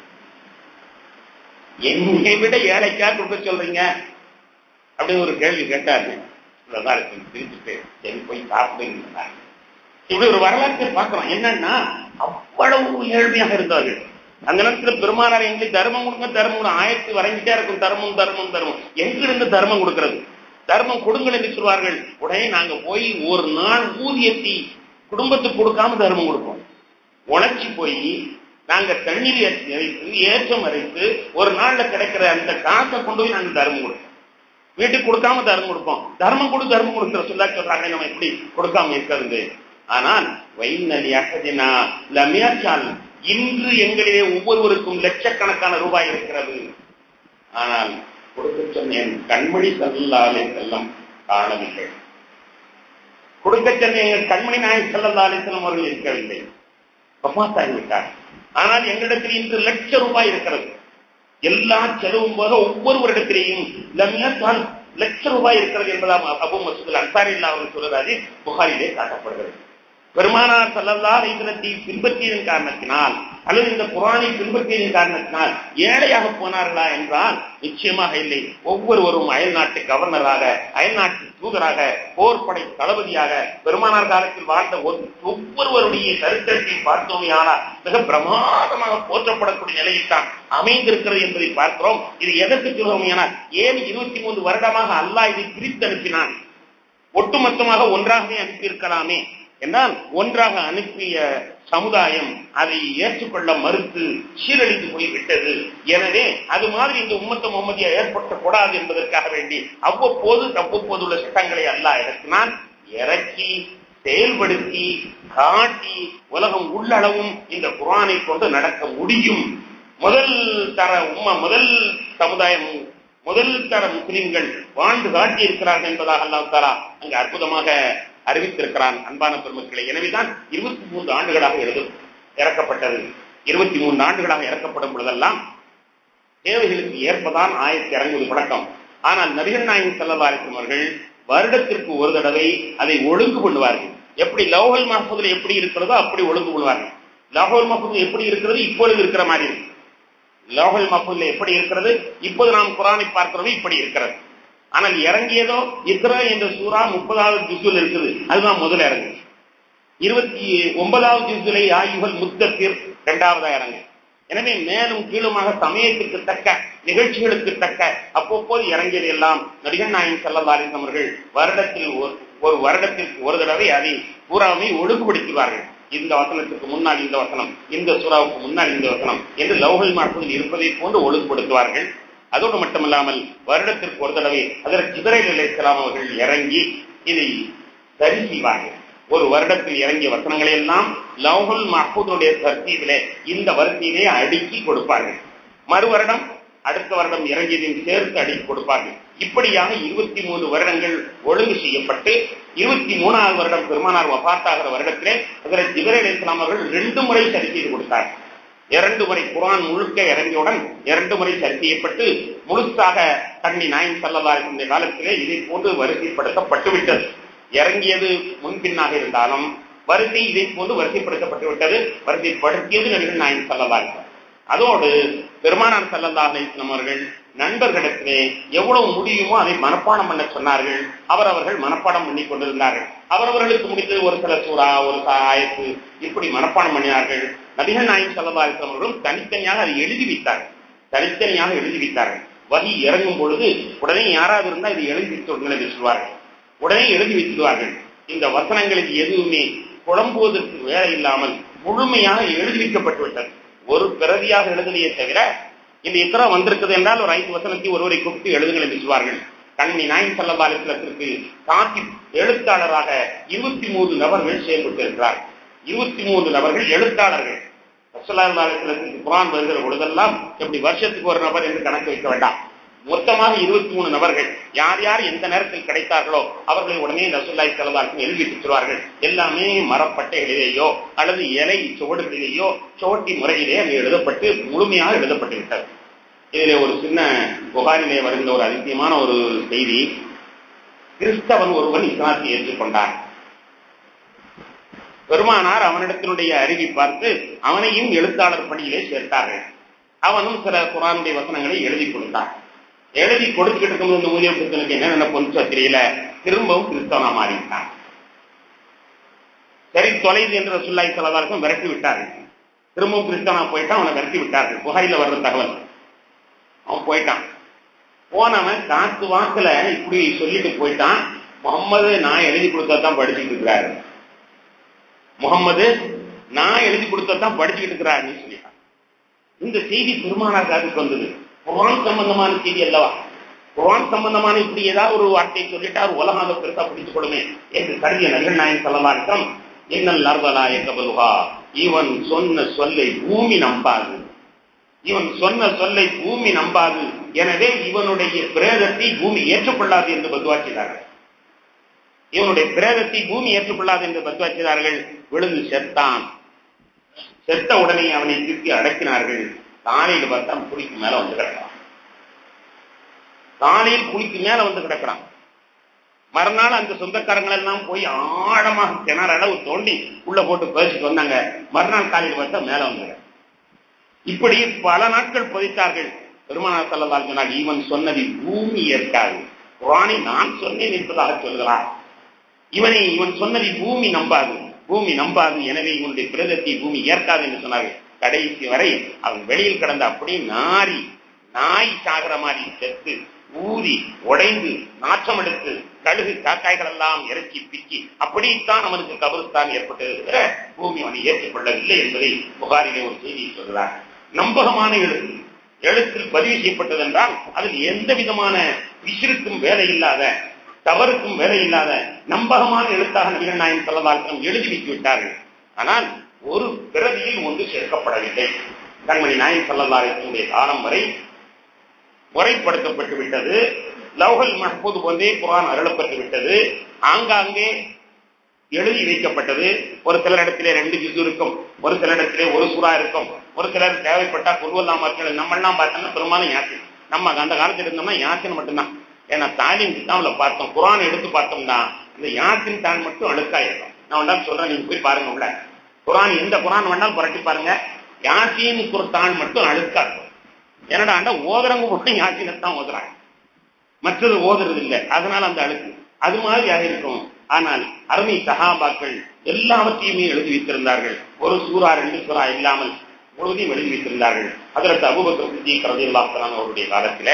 என்னை விட ஏழைக்கா கொடுக்க சொல்றீங்க அப்படின்னு ஒரு கேள்வி கேட்டாரு திருச்சிட்டு சரி போய் சாப்பிடுங்க இப்படி ஒரு வரலாற்றை பார்க்கிறோம் என்னன்னா அவ்வளவு ஏழ்மையாக இருந்தார்கள் அந்த நேரத்துல பெருமானார் எங்களுக்கு தர்மம் கொடுங்க தர்மம் கொடுங்க ஆயிரத்தி வரைஞ்சிட்டே இருக்கும் தர்மம் தர்மம் தர்மம் எங்கிருந்து தர்மம் கொடுக்கிறது தர்மம் கொடுங்கள் என்று சொல்வார்கள் உடனே நாங்க போய் ஒரு நாள் ஊதியத்தை குடும்பத்துக்கு கொடுக்காம தர்மம் கொடுப்போம் உழைச்சி போய் நாங்க தண்ணீர் அரைத்து ஏற்றம் அரைத்து ஒரு நாள்ல கிடைக்கிற அந்த காசை கொண்டு போய் நாங்க தர்மம் கொடுப்போம் வீட்டுக்கு கொடுக்காம தர்மம் கொடுப்போம் தர்மம் கொடு தர்மம் கொடுக்கிற சொல்லா சொல்றாங்க நம்ம எப்படி கொடுக்காம இருக்கிறது ஆனால் வைநலி அகதினா லமியாச்சால் இன்று எங்களிலே ஒவ்வொருவருக்கும் லட்சக்கணக்கான ரூபாய் இருக்கிறது ஆனால் கொடுக்க சொன்ன என் கண்மணி செல்லாலே செல்லம் காணவில்லை கொடுக்க சொன்ன எங்கள் கண்மணி நாயக் செல்லல்லாலே செல்லம் அவர்கள் இருக்கவில்லை பப்பாத்தாகிவிட்டார் ஆனால் எங்களிடத்தில் இன்று லட்ச ரூபாய் இருக்கிறது எல்லா செலவும் போக ஒவ்வொருவரிடத்திலேயும் லம்யாத்தால் லட்ச ரூபாய் இருக்கிறது என்பதாம் அபு மசூதுல் அன்சாரி அவர்கள் சொல்வதாது புகாரிலே காட்டப்படுகிறது பெருமானார் சல்லல்லா இதிலத்தை பின்பற்றியதன் காரணத்தினால் அல்லது இந்த குரானை பின்பற்றியதன் காரணத்தினால் ஏழையாக போனார்களா என்றால் நிச்சயமாக இல்லை ஒவ்வொருவரும் அயல் நாட்டு கவர்னராக அயல் நாட்டு தூதராக போர்படை தளபதியாக பெருமானார் காலத்தில் வாழ்ந்த ஒவ்வொருவருடைய சரித்திரத்தை பார்த்தோமையானால் மிக பிரமாதமாக போற்றப்படக்கூடிய நிலையில் தான் அமைந்திருக்கிறது என்பதை பார்க்கிறோம் இது எதற்கு சொல்கிறோமையானால் ஏன் இருபத்தி மூன்று வருடமாக அல்லாஹ் இதை பிரித்து அனுப்பினான் ஒட்டுமொத்தமாக ஒன்றாகவே அனுப்பியிருக்கலாமே என்றால் ஒன்றாக அனுப்பிய சமுதாயம் அதை ஏற்றுக்கொள்ள மறுத்து சீரழிந்து போய்விட்டது எனவே அது மாதிரி இந்த உம்மத்த முகமதியா ஏற்பட்டக்கூடாது என்பதற்காக வேண்டி அவ்வப்போது அவ்வப்போது உள்ள சட்டங்களை அல்ல இறக்கினான் இறக்கி செயல்படுத்தி காட்டி உலகம் உள்ளளவும் இந்த குரானை கொண்டு நடக்க முடியும் முதல் தர உம்ம முதல் சமுதாயம் முதல் தர முஸ்லிம்கள் வாழ்ந்து காட்டி இருக்கிறார்கள் என்பதாக அல்லாஹ் தாரா அங்கு அற்புதமாக அறிவித்திருக்கிறான் அன்பான பெருமக்களை எனவேதான் இருபத்தி மூன்று ஆண்டுகளாக எழுது இறக்கப்பட்டது இருபத்தி மூன்று ஆண்டுகளாக இறக்கப்படும் பொழுதெல்லாம் தேவைகளுக்கு ஏற்பதான் ஆயத்தி இறங்குவது பழக்கம் ஆனால் நபிகள் நாயகம் செல்லவாரிக்கும் அவர்கள் வருடத்திற்கு ஒரு தடவை அதை ஒழுங்கு கொள்வார்கள் எப்படி லோகல் மஹபூதுல எப்படி இருக்கிறதோ அப்படி ஒழுங்கு கொள்வார்கள் லோகல் மஹபூது எப்படி இருக்கிறது இப்பொழுது இருக்கிற மாதிரி இருக்கு லோகல் மஹபூதுல எப்படி இருக்கிறது இப்போது நாம் குரானை பார்க்கிறோம் இப்படி இருக்கிறது ஆனால் இறங்கியதோ இத்ரா என்ற சூறா முப்பதாவது ஜிசுல இருக்குது அதுதான் முதல்ல இறங்கு இருபத்தி ஒன்பதாவது ஜிசுலை ஆயுகள் முத்தத்தில் இரண்டாவதா இறங்கு எனவே மேலும் கீழுமாக சமயத்துக்கு தக்க நிகழ்ச்சிகளுக்கு தக்க அவ்வப்போது இறங்கியது எல்லாம் நடிகர் நாயகம் செல்லதாரின் அவர்கள் வருடத்தில் ஒரு வருடத்திற்கு ஒரு தடவை அதை பூராமை ஒழுங்குபடுத்துவார்கள் இந்த வசனத்துக்கு முன்னால் இந்த வசனம் இந்த சூறாவுக்கு முன்னால் இந்த வசனம் என்று லவ்ஹல் மாற்றத்தில் இருப்பதை போன்று ஒழுங்குபடுத்துவார்கள் அதோடு மட்டுமல்லாமல் வருடத்திற்கு ஒரு தடவை அதற்கு ஜிபரைல் அலைஹிஸ்ஸலாம் அவர்கள் இறங்கி இதை சரி செய்வார்கள் ஒரு வருடத்தில் இறங்கிய வசனங்களை எல்லாம் லவ்ஹுல் மஹூதுடைய தர்த்தீபிலே இந்த வரிசையிலே அடுக்கி கொடுப்பார்கள் மறு வருடம் அடுத்த வருடம் இறங்கியதையும் சேர்த்து அடித்து கொடுப்பார்கள் இப்படியாக இருபத்தி மூணு வருடங்கள் ஒழுங்கு செய்யப்பட்டு இருபத்தி மூணாவது வருடம் பெருமானார் வபாத்தாகிற வருடத்திலே அதில் ஜிபரேல் இஸ்லாம் அவர்கள் ரெண்டு முறை சரி செய்து கொடுத்தார் இரண்டு முறை குரான் முழுக்க இறங்கியவுடன் இரண்டு முறை சரி செய்யப்பட்டு முழுசாக கண்ணி நாயன் சல்லல்லா இருந்த காலத்திலே இதை போன்று வரிசைப்படுத்தப்பட்டு விட்டது இறங்கியது முன்பின்னாக இருந்தாலும் வரிசை இதை போன்று வரிசைப்படுத்தப்பட்டு விட்டது வரிசைப்படுத்தியது நபிகள் நாயன் சல்லல்லா அதோடு பெருமானார் சல்லல்லா அலிஸ்லாம் அவர்கள் நண்பர்களிடத்திலே எவ்வளவு முடியுமோ அதை மனப்பாடம் பண்ண சொன்னார்கள் அவர் அவர்கள் மனப்பாடம் பண்ணி கொண்டிருந்தார்கள் அவரவர்களுக்கு முடிந்தது ஒரு சில சூறா ஒரு ஆயத்து இப்படி மனப்பாடம் பண்ணினார்கள் நபிகள் நாயகம் சல்லா அலிஸ்லாம் அவர்களும் தனித்தனியாக அதை எழுதி வைத்தார்கள் தனித்தனியாக எழுதி வைத்தார்கள் வகி இறங்கும் பொழுது உடனே யாராவது இருந்தால் இதை எழுதி வைத்தவர்கள் என்று சொல்வார்கள் உடனே எழுதி வைத்திருவார்கள் இந்த வசனங்களுக்கு எதுவுமே குழம்புவதற்கு வேலை இல்லாமல் முழுமையாக எழுதி வைக்கப்பட்டு விட்டது ஒரு பிரதியாக எழுதலையே தவிர இந்த இத்தனை வந்திருக்குது என்றால் ஒரு ஐந்து வசனத்தை ஒருவரை கூப்பிட்டு எழுதுங்கள் என்று சொல்வார்கள் கண்ணி நாயின் சல்லபாலிசலத்திற்கு காத்தி எழுத்தாளராக இருபத்தி மூன்று நபர்கள் செயல்பட்டு இருக்கிறார் இருபத்தி மூன்று நபர்கள் எழுத்தாளர்கள் ரசலாலத்திற்கு குரான் வருகிற பொழுதெல்லாம் எப்படி வருஷத்துக்கு ஒரு நபர் என்று கணக்கு வைக்க வேண்டாம் மொத்தமாக இருபத்தி மூணு நபர்கள் யார் யார் எந்த நேரத்தில் கிடைத்தார்களோ அவர்களை உடனே ரசூல்லாய் செலவாருக்கு எழுதி வச்சிருவார்கள் எல்லாமே மரப்பட்டைகளிலேயோ அல்லது இலை சுவடுகளிலேயோ சோட்டி முறையிலே அங்கு எழுதப்பட்டு முழுமையாக எழுதப்பட்டு விட்டது இதிலே ஒரு சின்ன புகாரிலே வருகின்ற ஒரு அதிசயமான ஒரு செய்தி கிறிஸ்தவன் ஒருவன் இஸ்லாத்தை ஏற்றுக்கொண்டான் பெருமானார் அவனிடத்தினுடைய அறிவி பார்த்து அவனையும் எழுத்தாளர் பணியிலே சேர்த்தார்கள் அவனும் சில குரானுடைய வசனங்களை எழுதி கொடுத்தான் எழுதி கொடுத்துக்கிட்டு இருக்கும்போது இந்த ஊதிய புத்தனுக்கு என்ன நினைப்பு தெரியல திரும்பவும் கிறிஸ்தவனா மாறிவிட்டான் சரி தொலைது என்று சொல்லாய் செலவாருக்கும் விரட்டி விட்டார்கள் திரும்பவும் கிறிஸ்தவனா போயிட்டான் அவனை விரட்டி விட்டார்கள் புகாரில வர்ற தகவல் அவன் போயிட்டான் போனவன் காத்து வாக்குல இப்படி சொல்லிட்டு போயிட்டான் முகம்மது நான் எழுதி கொடுத்ததான் படிச்சுட்டு இருக்கிறாரு முகம்மது நான் எழுதி கொடுத்ததான் படிச்சுட்டு இருக்கிறாருன்னு சொல்லிட்டான் இந்த செய்தி பெருமானார் காதுக்கு வந்தது குரான் சம்பந்தமான செய்தி அல்லவா குரான் சம்பந்தமான இப்படி ஏதாவது ஒரு வார்த்தையை சொல்லிட்டார் உலகம் அதை பெருசா பிடித்துக் கொள்ளுமே என்று கருதிய நகர் நாயன் சொல்லலாம் என்னல் நர்வலா எங்கபலுகா இவன் சொன்ன சொல்லை பூமி நம்பாது இவன் சொன்ன சொல்லை பூமி நம்பாது எனவே இவனுடைய பிரேதத்தை பூமி ஏற்றுக்கொள்ளாது என்று பதுவாக்கினார்கள் இவனுடைய பிரேதத்தை பூமி ஏற்றுக்கொள்ளாது என்று பதுவாக்கினார்கள் விழுந்து செத்தான் செத்த உடனே அவனை திருப்பி அடக்கினார்கள் தானையில் பார்த்தா குழிக்கு மேல வந்து கிடக்கிறான் தானையில் குழிக்கு மேல வந்து கிடக்கிறான் மறுநாள் அந்த சொந்தக்காரங்கள் எல்லாம் போய் ஆழமாக கிணறு அளவு தோண்டி உள்ள போட்டு பேசிட்டு வந்தாங்க மறுநாள் காலையில் பார்த்தா மேல வந்து இப்படி பல நாட்கள் புதைத்தார்கள் பெருமானார் செல்லதால் சொன்னார் இவன் சொன்னது பூமி ஏற்காது குரானை நான் சொன்னேன் என்பதாக சொல்கிறார் இவனை இவன் சொன்னதை பூமி நம்பாது பூமி நம்பாது எனவே இவனுடைய பிரதத்தை பூமி ஏற்காது என்று சொன்னார்கள் கடைசி வரை அவன் வெளியில் கிடந்த அப்படியே நாரி நாய் சாகிற மாதிரி செத்து ஊதி உடைந்து நாற்றம் எடுத்து கழுகு காக்காய்கள் எல்லாம் இறக்கி பிக்கி அப்படித்தான் அவனுக்கு கபருஸ்தான் ஏற்பட்டது பூமி அவனை ஏற்றுக்கொள்ளவில்லை என்பதை புகாரிலே ஒரு செய்தியை சொல்கிறார் நம்பகமான எழுத்து எழுத்தில் பதிவு செய்யப்பட்டது என்றால் அதில் எந்த விதமான விசிறுக்கும் வேலை இல்லாத தவறுக்கும் வேலை இல்லாத நம்பகமான எழுத்தாக நபிகள் நாயன் சொல்லதாலும் எழுதி வைத்து விட்டார்கள் ஆனால் ஒரு பிரதியில் ஒன்று சேர்க்கப்படவில்லை கண்மணி நாயன் சொல்லதாரத்தினுடைய காலம் வரை முறைப்படுத்தப்பட்டு விட்டது லவ்ஹல் மஹ்பூத் போன்றே குரான் அருளப்பட்டு விட்டது ஆங்காங்கே எழுதி வைக்கப்பட்டது ஒரு சிலர் இடத்திலே ரெண்டு ஜிசு இருக்கும் ஒரு சில இடத்திலே ஒரு சுறா இருக்கும் ஒரு சிலர் தேவைப்பட்டா குருவல்லாம் மக்கள் நம்ம எல்லாம் பார்த்தோம்னா பெரும்பாலும் யாசின் நம்ம அந்த காலத்தில் இருந்தோம்னா யாசின் மட்டும்தான் ஏன்னா தாலிம் கிட்டாவில் பார்த்தோம் குரான் எடுத்து பார்த்தோம்னா இந்த யாசின் தான் மட்டும் அழுக்காயிடும் நான் வேண்டாம் சொல்றேன் நீங்க போய் பாருங்க உள்ள குரான் எந்த குரான் வேணாலும் புரட்டி பாருங்க யாசின் குர்தான் மட்டும் அழுக்கா இருக்கும் என்னடா ஆண்டா ஓதுறவங்க மட்டும் யாசினத்தான் ஓதுறாங்க மற்றது ஓதுறது இல்லை அதனால அந்த அழுக்கு அது மாதிரியாக இருக்கும் ஆனால் அருமை சகாபாக்கள் எல்லாவற்றையுமே எழுதி வைத்திருந்தார்கள் ஒரு சூறா ரெண்டு சூறா இல்லாமல் முழுவதையும் எழுதி வைத்திருந்தார்கள் அதற்கு அபுபக்கர் சித்திக் ரதியுல்லாஹ் அவருடைய காலத்தில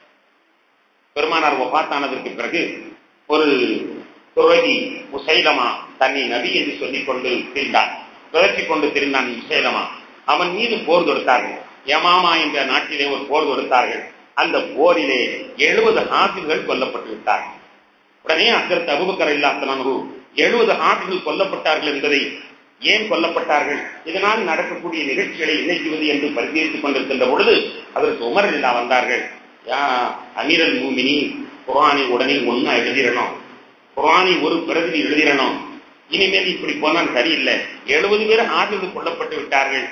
பெருமானார் ஒப்பாத்தானதற்கு பிறகு ஒரு துறவி முசைலமா தன்னை நபி என்று சொல்லிக் கொண்டு திரிந்தான் துரத்தி கொண்டு திரிந்தான் முசைலமா அவன் மீது போர் தொடுத்தார்கள் யமாமா என்ற நாட்டிலே ஒரு போர் தொடுத்தார்கள் அந்த போரிலே எழுபது ஆசிர்கள் கொல்லப்பட்டு விட்டார்கள் உடனே அக்கரத்து அபுபக்கர் இல்லாத்தனு எழுபது ஆசிர்கள் கொல்லப்பட்டார்கள் என்பதை ஏன் கொல்லப்பட்டார்கள் இதனால் நடக்கக்கூடிய நிகழ்ச்சிகளை என்ன செய்வது என்று பரிசீலித்துக் கொண்டிருக்கின்ற பொழுது அதற்கு உமர் இல்லா வந்தார்கள் யா அமீரல் மூமினி குரானை உடனே ஒன்னா எழுதிடணும் குரானை ஒரு பிரதி எழுதிடணும் இனிமேல் இப்படி போனால் சரியில்லை எழுபது பேர் ஆதரவு கொல்லப்பட்டு விட்டார்கள்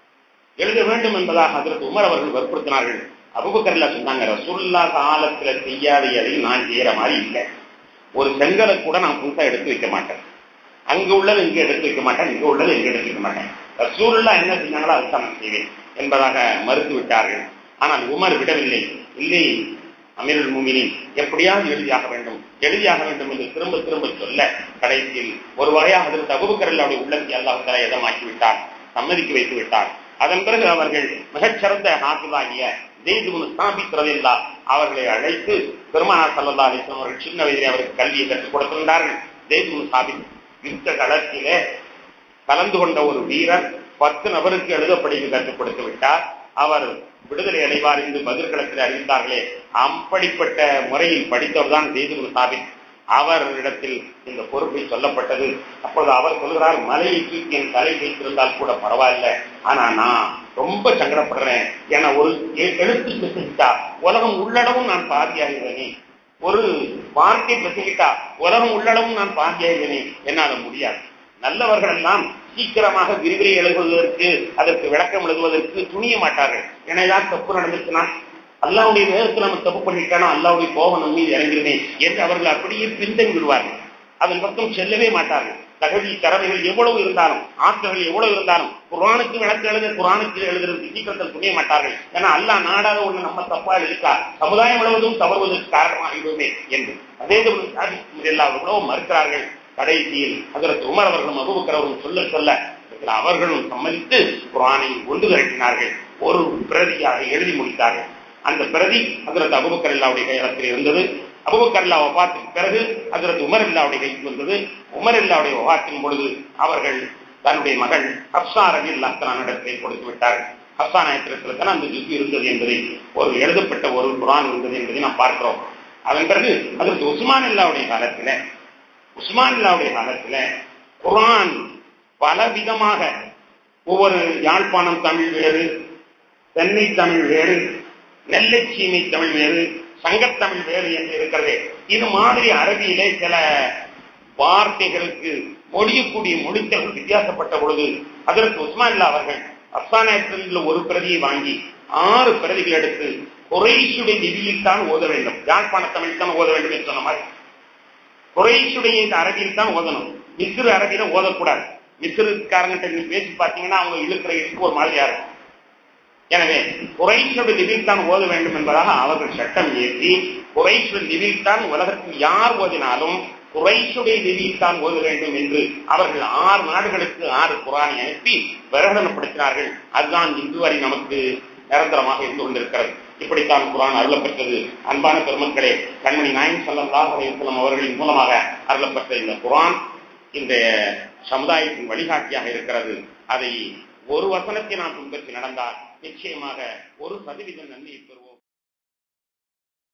எழுத வேண்டும் என்பதாக அதற்கு உமர் அவர்கள் வற்புறுத்தினார்கள் அபுபக்கர்ல சொன்னாங்க ரசுல்லா காலத்துல செய்யாத எதையும் நான் செய்யற மாதிரி இல்லை ஒரு செங்கலை கூட நான் புதுசா எடுத்து வைக்க மாட்டேன் அங்க உள்ளது இங்க எடுத்து வைக்க மாட்டேன் இங்க உள்ளது இங்க எடுத்து வைக்க மாட்டேன் ரசூல்லா என்ன செஞ்சாங்களோ அதுதான் நான் செய்வேன் என்பதாக மறுத்து விட்டார்கள் ஆனால் உமர் விடவில்லை இல்லை அமீருல் மூமினின் எப்படியாவது எழுதியாக வேண்டும் எழுதியாக வேண்டும் என்று திரும்ப திரும்ப சொல்ல கடைசியில் ஒரு வகையாக அதற்கு அபுபக்கரல்லாவுடைய உள்ளத்தை அல்லாஹால எதமாக்கி விட்டார் சம்மதிக்க வைத்து விட்டார் அதன் பிறகு அவர்கள் மிகச்சிறந்த நாட்டிலாகிய ஜெய்துமுன் ஸ்தாபித் ரலில்லா அவர்களை அழைத்து பெருமானார் சல்லல்லா அலிஸ்லாம் அவர்கள் சின்ன வயதிலே அவருக்கு கல்வியை கற்றுக் கொடுத்திருந்தார்கள் ஜெய்துமுன் ஸ்தாபித் யுத்த களத்திலே கலந்து கொண்ட ஒரு வீரர் பத்து நபருக்கு எழுத படிக்க கற்றுக் கொடுத்து விட்டார் அவர் விடுதலை அடைவார் என்று பதிர்களத்தில் அறிவித்தார்களே அப்படிப்பட்ட முறையில் படித்தவர் தான் ஜெய்துமுன் ஸ்தாபித் அவரிடத்தில் இந்த பொறுப்பை சொல்லப்பட்டது அப்பொழுது அவர் சொல்கிறார் மலையை தூக்கி என் தலை வைத்திருந்தால் கூட பரவாயில்ல ஆனா நான் ரொம்ப சங்கடப்படுறேன் என ஒரு எ- எழுத்து பெற்றுக்கிட்டா உலகம் உள்ளடவும் நான் பாதியாகிறேனே ஒரு வார்த்தை பெற்றுக்கிட்டா உலகம் உள்ளடவும் நான் பாதியாகிறேனே என்னால முடியாது நல்லவர்கள் எல்லாம் சீக்கிரமாக விரிவுரை எழுதுவதற்கு அதற்கு விளக்கம் எழுதுவதற்கு துணிய மாட்டார்கள் எனதான் தப்பு நடந்துச்சுன்னா அல்லாவுடைய வேதத்தில் நம்ம தப்பு பண்ணிட்டானோ அல்லாவுடைய கோபம் நம்ம மீது இறங்கிருமே என்று அவர்கள் அப்படியே பின்தங்கி விடுவார்கள் அதன் பக்கம் செல்லவே மாட்டார்கள் தகுதி திறமைகள் எவ்வளவு இருந்தாலும் ஆற்றல்கள் எவ்வளவு இருந்தாலும் குரானுக்கு விளக்கு எழுத குரானுக்கு எழுதுறது சீக்கிரத்தில் துணிய மாட்டார்கள் ஏன்னா அல்லாஹ் நாடாத ஒண்ணு நம்ம தப்பா எழுதிக்கா சமுதாயம் முழுவதும் தவறுவதற்கு காரணமாகிடுமே என்று அதே எல்லா எவ்வளவு மறுக்கிறார்கள் கடைசியில் அதற்கு உமர் அவர்களும் அபுபக்கர் அவர்களும் சொல்ல சொல்ல இதுல அவர்களும் சம்மதித்து குரானை ஒன்று திரட்டினார்கள் ஒரு பிரதியாக எழுதி முடித்தார்கள் அந்த பிரதி அதற்கு அபுபக்கர் இல்லாவுடைய கையளத்தில் இருந்தது அபுபக்கர் இல்லா வபாத்தின் பிறகு அதற்கு உமர் இல்லாவுடைய கைக்கு வந்தது உமர் இல்லாவுடைய வபாத்தின் பொழுது அவர்கள் தன்னுடைய மகள் ஹப்சா ரவி இடத்தை கொடுத்து விட்டார்கள் ஹப்சா நாயத்திரத்தில் தான் அந்த ஜுக்கு இருந்தது என்பதை ஒரு எழுதப்பட்ட ஒரு குரான் இருந்தது என்பதை நாம் பார்க்கிறோம் அதன் பிறகு அதற்கு உஸ்மான் இல்லாவுடைய காலத்துல உஸ்மான் இல்லாவுடைய காலத்துல குரான் பல விதமாக ஒவ்வொரு யாழ்ப்பாணம் தமிழ் வேறு சென்னை தமிழ் வேறு நெல்லை சீமை தமிழ் வேறு சங்கத்தமிழ் வேறு என்று இருக்கிறது இது மாதிரி அரபியிலே சில வார்த்தைகளுக்கு மொழியக்கூடிய மொழித்தல் வித்தியாசப்பட்ட பொழுது அதற்கு உஸ்மான்லா அவர்கள் அப்சானத்தில் ஒரு பிரதியை வாங்கி ஆறு பிரதிகள் எடுத்து குறைஷுடைய நிதியில் தான் ஓத வேண்டும் யாழ்ப்பாண தமிழ் தான் ஓத வேண்டும் என்று சொன்ன மாதிரி குறைஷுடைய இந்த அரபியில் தான் ஓதணும் மிஸ்ரு அரபியில ஓதக்கூடாது மிஸ்ருக்காரங்கிட்ட நீ பேசி பார்த்தீங்கன்னா அவங்க இழுக்கிற இழுக்கு ஒரு மாதிரியா இருக்கும் எனவே குறைஷுடைய நிதியில் தான் ஓத வேண்டும் என்பதாக அவர்கள் சட்டம் ஏற்றி குறைஷுடைய நிதியில் தான் உலகத்தில் யார் ஓதினாலும் குறைஷுடைய நிதியில் தான் ஓத வேண்டும் என்று அவர்கள் ஆறு நாடுகளுக்கு ஆறு குரானை அனுப்பி பிரகடனப்படுத்தினார்கள் அதுதான் இன்று வரை நமக்கு நிரந்தரமாக இருந்து கொண்டிருக்கிறது இப்படித்தான் குரான் அருளப்பட்டது அன்பான பெருமக்களே கண்மணி நாயன் சல்லாஹ் அலையம் அவர்களின் மூலமாக அருளப்பட்ட இந்த குரான் இந்த சமுதாயத்தின் வழிகாட்டியாக இருக்கிறது அதை ஒரு வசனத்தை நாம் பின்பற்றி நடந்தால் நிச்சயமாக ஒரு சதவீதம் நன்மையை பெறுவோம்